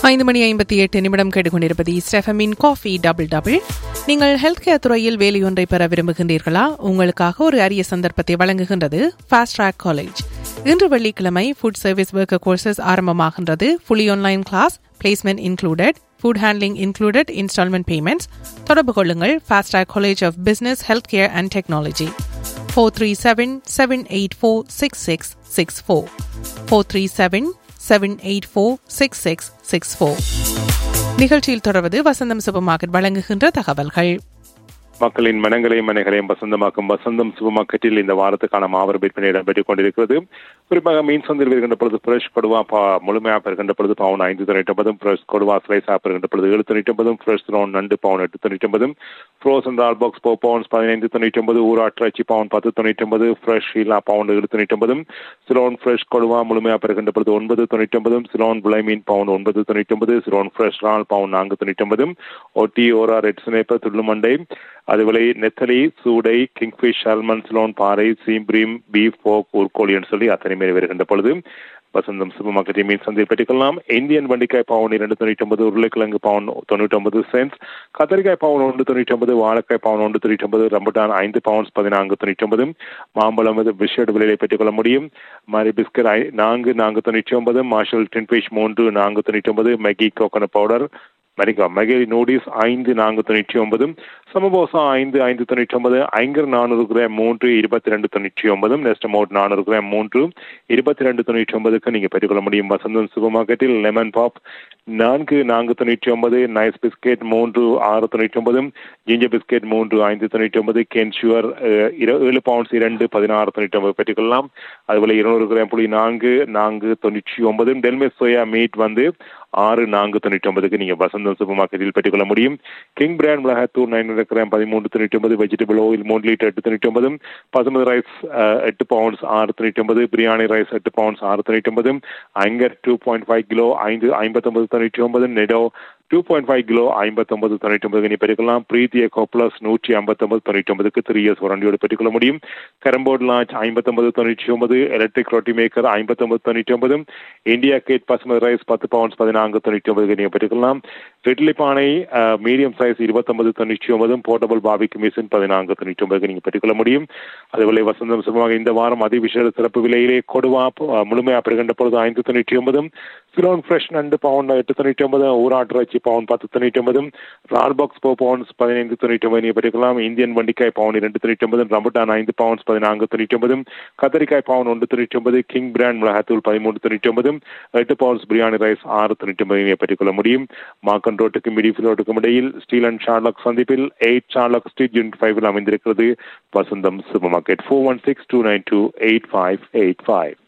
ஐந்து மணி ஐம்பத்தி எட்டு நிமிடம் கேட்டுக்கொண்டிருப்பது ஸ்டெஃபமின் காஃபி டபுள் டபுள் நீங்கள் ஹெல்த் கேர் துறையில் வேலையொன்றை பெற விரும்புகின்றீர்களா உங்களுக்காக ஒரு அரிய சந்தர்ப்பத்தை வழங்குகின்றது ஃபாஸ்ட் ட்ராக் காலேஜ் இன்று வெள்ளிக்கிழமை ஃபுட் சர்வீஸ் ஒர்க்கர் கோர்சஸ் ஆரம்பமாகின்றது fully online class placement included food handling included instalment payments தொடர்பு கொள்ளுங்கள் fast track college of business health care and technology four three seven seven eight four six six six four four three seven seven eight four six six six four நிகழ்ச்சியில் தொடர்வது வசந்தம் super market வழங்குகின்ற தகவல்கள் மக்களின் மனங்களையும் மனைகளையும் வசந்தமாக்கும் வசந்தம் super மார்க்கெட்டில் இந்த வாரத்துக்கான மாபெரும் விற்பனை இடம்பெற்றுக் கொண்டிருக்கிறது குறிப்பாக மீன் சந்தையில் வருகின்ற பொழுது ஃப்ரெஷ் கொடுவா பா முழுமையாக பெறுகின்ற பொழுது பவுன் ஐந்து தொண்ணூற்றி ஒன்பதும் ஃப்ரெஷ் கொடுவா ஸ்லைஸாக பெறுகின்ற பொழுது ஏழு தொண்ணூற்றி ஒன்பதும் ஃப்ரெஷ் ரோன் நண்டு பவுன் எட்டு தொண்ணூற்றி ஒன்பதும் ஃப்ரோசன் டால் பாக்ஸ் போ பவுன்ஸ் பதினைந்து தொண்ணூற்றி ஒன்பது ஊராட்சி பவுன் பத்து தொண்ணூற்றி ஒன்பது ஃப்ரெஷ் ஷீலா பவுன் ஏழு தொண்ணூற்றி ஒன்பதும் சிலோன் ஃப்ரெஷ் கொடுவா முழுமையாக பெறுகின்ற பொழுது ஒன்பது தொண்ணூற்றி ஒன்பதும் சிலோன் விளை மீன் பவுன் ஒன்பது தொண்ணூற்றி ஒன்பது சிலோன் ஃப்ரெஷ் ரால் பவுன் நான்கு தொண்ணூற்றி ஒன்பதும் ஒட்டி ஓரா ரெட் சினேப்பர் துள்ளுமண்டை அதுவிலை நெத்தலி சூடை கிங்ஃபிஷ் சல்மன் சிலோன் பாறை சீம்ப்ரீம் பீஃப் போக் ஊர்கோழின்னு சொல்லி அத்தனை பேர் வருகின்ற பொழுது வசந்தம் சூப்பர் மார்க்கெட்டில் மீன் சந்தையில் பெற்றுக்கொள்ளலாம் இந்தியன் வண்டிக்காய் பவுன் இரண்டு தொண்ணூற்றி ஒன்பது உருளைக்கிழங்கு பவுன் தொண்ணூற்றி ஒன்பது சென்ஸ் கத்தரிக்காய் பவுன் ஒன்று தொண்ணூற்றி ஒன்பது வாழைக்காய் பவுன் ஒன்று தொண்ணூற்றி ஒன்பது ரம்பட்டான் ஐந்து பவுன்ஸ் பதினான்கு தொண்ணூற்றி ஒன்பது மாம்பழம் பிஸ்கட் விலையை பெற்றுக்கொள்ள முடியும் மாதிரி பிஸ்கட் நான்கு நான்கு தொண்ணூற்றி ஒன்பது மார்ஷல் டின்ஃபிஷ் மூன்று நான்கு தொண்ணூற்றி ஒன்பது மெகி கோகனட் பவுடர் மரிகா மெகரி நூடிஸ் ஐந்து நான்கு தொண்ணூற்றி ஒன்பது சமபோசா ஐந்து ஐந்து தொண்ணூற்றி ஒன்பது ஐங்கர் நானூறு கிராம் மூன்று இருபத்தி ரெண்டு தொண்ணூற்றி ஒன்பதும் நெஸ்ட் அமௌண்ட் நானூறு கிராம் மூன்று இருபத்தி ரெண்டு தொண்ணூற்றி ஒன்பதுக்கு நீங்கள் பெற்றுக்கொள்ள முடியும் வசந்தன் சூப்பர் மார்க்கெட்டில் லெமன் பாப் நான்கு நான்கு தொண்ணூற்றி ஒன்பது நைஸ் பிஸ்கெட் மூன்று ஆறு தொண்ணூற்றி ஒன்பதும் ஜிஞ்சர் பிஸ்கெட் மூன்று ஐந்து தொண்ணூற்றி ஒன்பது கென்ஷுவர் ஏழு பவுண்ட்ஸ் இரண்டு பதினாறு தொண்ணூற்றி ஒன்பது பெற்றுக்கொள்ளலாம் அதுபோல இருநூறு கிராம் புள்ளி நான்கு நான்கு தொண்ணூற்றி ஒன்பது டெல்மெஸ் சோயா மீட் வந்து ஆறு நான்கு தொண்ணூற்றி ஒன்பதுக்கு நீங்கள் வசந்தம் சூப்பர் மார்க்கெட்டில் பெற்றுக்கொள்ள முடியும் கிங் பிராண்ட் மிளகாத்தூர் நைன் ஹண்ட்ரட் கிராம் பதிமூன்று தொண்ணூற்றி ஒன்பது வெஜிடபிள் ஆயில் மூணு லிட்டர் எட்டு தொண்ணூற்றி ஒன்பது பசுமதி ரைஸ் எட்டு பவுண்ட்ஸ் ஆறு தொண்ணூற்றி ஒன்பது பிரியாணி ரைஸ் எட்டு பவுண்ட்ஸ் ஆறு தொண்ணூற்றி ஒன்பது Anchor two point five kilo ஐந்து ஐம்பத்தொன்பது தொண்ணூற்றி ஒன்பது நெடோ டூ பாயிண்ட் ஃபைவ் கிலோ ஐம்பத்தொன்பது தொண்ணூற்றி ஒன்பது நீ பெற்றுக்கலாம் பிரீத்தி எக்கோ பிளஸ் நூற்றி ஐம்பத்தொன்பது தொண்ணூற்றி ஒன்பதுக்கு த்ரீ இயர்ஸ் வாரண்டியோடு பெற்றுக்கொள்ள முடியும் கரம்போர்ட் லான்ச் ஐம்பத்தொன்பது தொண்ணூற்றி ஒன்பது எலக்ட்ரிக் ரொட்டி மேக்கர் ஐம்பத்தொன்பது தொண்ணூற்றி ஒன்பது இந்தியா கேட் பசுமதி ரைஸ் பத்து பவுண்ட்ஸ் பதினான்கு தொண்ணூற்றி ஒன்பதுக்கு நீங்கள் பெற்றுக்கலாம் இட்லி பானை மீடியம் சைஸ் இருபத்தொன்பது தொண்ணூற்றி ஒன்பதும் போர்ட்டபிள் பாபிக்கு மிஷின் பதினான்கு தொண்ணூற்றி ஒன்பதுக்கு நீங்கள் பெற்றுக்கொள்ள முடியும் அதுபோல வசந்தம் சுபமாக இந்த வாரம் அதிவிசேட சிறப்பு விலையிலே கொடுவா முழுமையாக பெறுகின்ற பொழுது ஐந்து தொண்ணூற்றி ஒன்பதும் சிலோன் ஃப்ரெஷ் நண்டு பவுண்ட் எட்டு தொண்ணூற்றி ஒன்பது ஊராட்டு இறைச்சி பவுன் பத்து தொண்ணூற்றி ஒன்பதும் ரால் பாக்ஸ் போ பவுன்ஸ் பதினைந்து தொண்ணூற்றி ஒன்பது நீங்கள் பெற்றுக்கலாம் இந்தியன் வண்டிக்காய் பவுன் இரண்டு தொண்ணூற்றி ஒன்பது ரம்பட்டான் ஐந்து பவுன்ஸ் பதினான்கு தொண்ணூற்றி ஒன்பதும் கத்தரிக்காய் பவுன் ஒன்று தொண்ணூற்றி ஒன்பது கிங் பிராண்ட் மிளகாத்தூள் பதிமூன்று தொண்ணூற்றி ஒன்பதும் எட்டு பவுன்ஸ் பிரியாணி ரைஸ் ஆறு தொண்ணூற்றி ஒன்பது நீங்கள் பெற்றுக்கொள்ள முடியும் மாக்கன் ரோட்டுக்கும் மிடிஃபில் ரோட்டுக்கும் இடையில் ஸ்டீல் அண்ட் ஷார்லாக் சந்திப்பில் எயிட் ஷார்லாக் ஸ்ட்ரீட் யூனிட் ஃபைவ்ல அமைந்திருக்கிறது Vasantham super market four one six two nine two eight five eight five